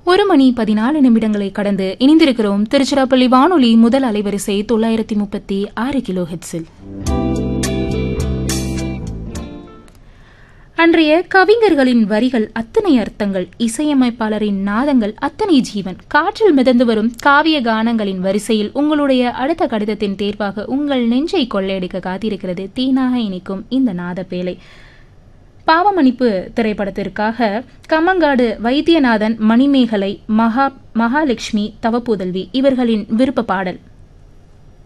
ஒரு மணி பதினாலு நிமிடங்களை கடந்து இணைந்திருக்கிறோம் திருச்சிராப்பள்ளி வானொலி முதல் அலைவரிசை தொள்ளாயிரத்தி முப்பத்தி ஆறு கிலோ ஹெட்ஸில் அன்றைய கவிஞர்களின் வரிகள் அத்தனை அர்த்தங்கள் இசையமைப்பாளரின் நாதங்கள் அத்தனை ஜீவன் காற்றில் மிதந்து வரும் காவிய கானங்களின் வரிசையில் உங்களுடைய அடுத்த கடிதத்தின் தேர்வாக உங்கள் நெஞ்சை கொள்ளையடிக்க காத்திருக்கிறது தீனாக இணைக்கும் இந்த நாதப்பேலை பாவமன்னிப்பு திரைப்படத்திற்காக கம்மங்காடு வைத்தியநாதன் மணிமேகலை மகா மகாலட்சுமி தவப்புதல்வி இவர்களின் விருப்ப பாடல்